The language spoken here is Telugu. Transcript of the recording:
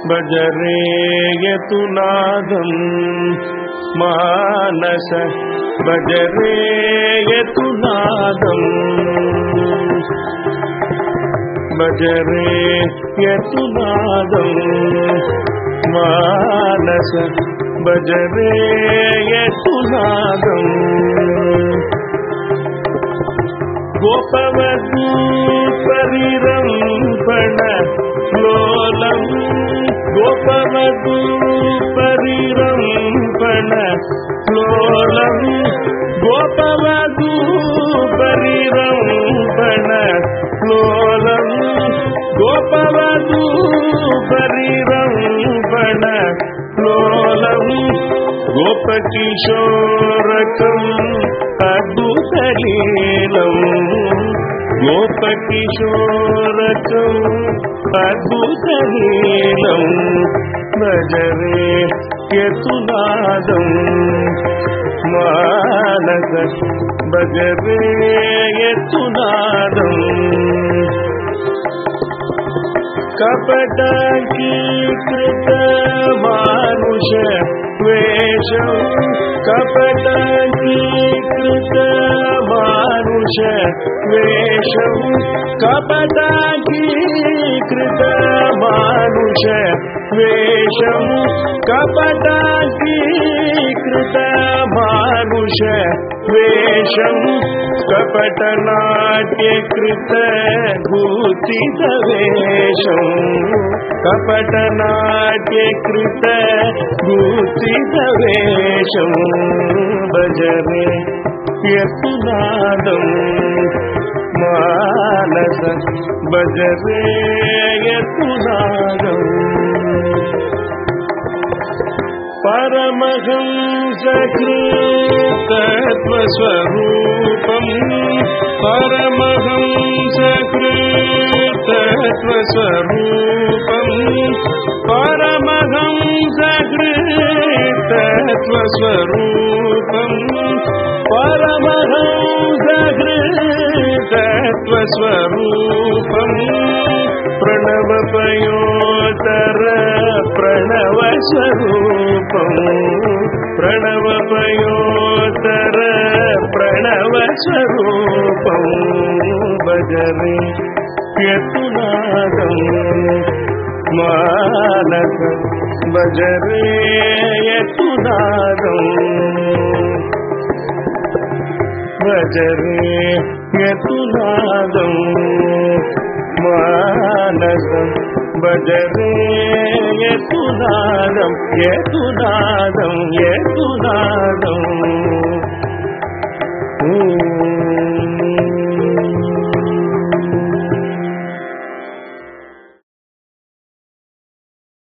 భజరే యతునాదం మానస భజరే యతునాదం భజరే యతునాదం మానస భజరే యతునాదం గోపవధూ పరిరంపణ లోలం గోపవధూ పరిరంపణ లోలం గోపవధూ పరిరంపణ లోలం గోపవధూ పరిరంపణ లోలం గోపకిశోరకం అద్భుతలీలం గోపకిశోరకం అద్భుతలీలం భజరే యతునాదం మానస భజరే యతునాదం కపటాంకీకృత మానుష వేషం కపటాంకీకృత మానుష వేషం కపటాంకీకృత మానుష వేషం కపటాంకీకృత మానుష వేషం కపటనాట్యకృత భూతిత వేషం కపటనాట్యకృత భూతిత వేషం భజరే యతునాదం మానస భజరే యతునాదం పరమహంసకృతత్వస్వరూపం పరమహంసకృతత్వస్వరూపం పరమహంసకృతత్వస్వరూపం పరమహంసకృతత్వస్వరూపం ప్రణవపయోతర ప్రణవస్వరూపం ప్రణవపయోతర ప్రణవస్వరూపం భజరే యతునాదం మానస భజరే యతునాదం భజరే యతునాదం మానస భజరే యతునాదం యతునాదం యతునాదం